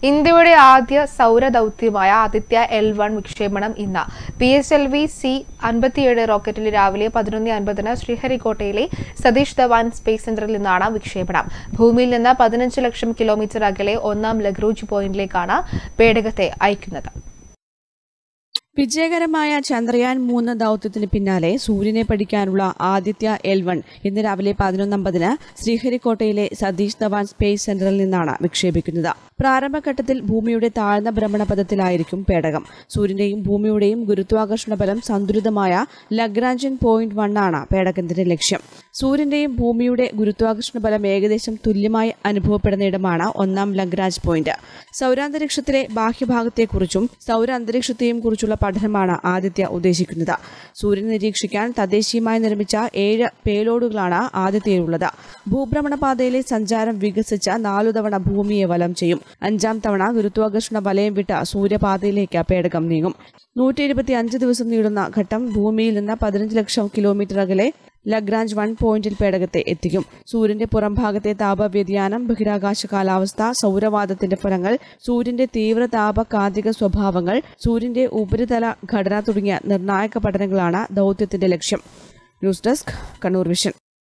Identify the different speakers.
Speaker 1: ഇന്ത്യയുടെ ആദ്യ സൗരദൌത്യമായ Aditya L one വിക്ഷേപണം ഇന്ന് P S L V C അൻപത്തിയേഴ് റോക്കറ്റിൽ രാവിലെ പതിനൊന്ന് അൻപതിന് ശ്രീഹരിക്കോട്ടയിലെ സതീഷ് ധവാൻ സ്പേസ് സെന്ററിൽ നിന്നാണ് വിക്ഷേപണം ഭൂമിയിൽ നിന്ന് പതിനഞ്ച് ലക്ഷം കിലോമീറ്റർ അകലെ ഒന്നാം ലഗ്രൂജ് പോയിന്റിലേക്കാണ് പേടകത്തെ അയക്കുന്നത്
Speaker 2: വിജയകരമായ ചന്ദ്രയാൻ മൂന്ന് ദൌത്യത്തിന് പിന്നാലെ സൂര്യനെ പഠിക്കാനുള്ള ആദിത്യ എൽ വൺ ഇന്ന് രാവിലെ പതിനൊന്നമ്പതിന് ശ്രീഹരിക്കോട്ടയിലെ സതീഷ് ധവാൻ സ്പേസ് സെന്ററിൽ നിന്നാണ് വിക്ഷേപിക്കുന്നത് പ്രാരംഭഘട്ടത്തിൽ ഭൂമിയുടെ താഴ്ന്ന ഭ്രമണപഥത്തിലായിരിക്കും പേടകം സൂര്യന്റെയും ഭൂമിയുടെയും ഗുരുത്വാകർഷണ ബലം സന്തുലിതമായ ലഗ്രാഞ്ചൻ പോയിന്റ് വൺ ആണ് പേടകത്തിന്റെ ലക്ഷ്യം സൂര്യന്റെയും ഭൂമിയുടെ ഗുരുത്വാകർഷണ ബലം ഏകദേശം തുല്യമായി അനുഭവപ്പെടുന്ന ഇടമാണ് ഒന്നാം ലഗ്രാഞ്ച് പോയിന്റ് സൗരാന്തരീക്ഷത്തിലെ ബാഹ്യഭാഗത്തെക്കുറിച്ചും സൗര അന്തരീക്ഷത്തെയും കുറിച്ചുള്ള പഠനമാണ് ആദിത്യ ഉദ്ദേശിക്കുന്നത് സൂര്യൻ നിരീക്ഷിക്കാൻ തദ്ദേശീയമായി നിർമ്മിച്ച ഏഴ് പേലോഡുകളാണ് ആദിത്യയിലുള്ളത് ഭൂഭ്രമണപാതയിലെ സഞ്ചാരം വികസിച്ച നാലു തവണ ഭൂമിയെ വലം ചെയ്യും അഞ്ചാം തവണ ഗുരുത്വാകർഷണ വലയം വിട്ട് സൂര്യപാതയിലേക്ക് പേടകം നീങ്ങും നൂറ്റി ഇരുപത്തി അഞ്ച് ദിവസം നീളുന്ന ഘട്ടം ഭൂമിയിൽ നിന്ന് പതിനഞ്ച് ലക്ഷം കിലോമീറ്റർ അകലെ ലഗ്രാഞ്ച് വൺ പോയിന്റിൽ പേടകത്തെ എത്തിക്കും സൂര്യന്റെ പുറംഭാഗത്തെ താപവ്യതിയാനം ബഹിരാകാശ കാലാവസ്ഥ സൗരവാദത്തിന്റെ ഫലങ്ങൾ സൂര്യന്റെ തീവ്ര താപ കാന്തിക സ്വഭാവങ്ങൾ സൂര്യന്റെ ഉപരിതല ഘടന തുടങ്ങിയ നിർണായക പഠനങ്ങളാണ് ദൌത്യത്തിന്റെ ലക്ഷ്യം ന്യൂസ് ഡെസ്ക് കണ്ണൂർ വിഷൻ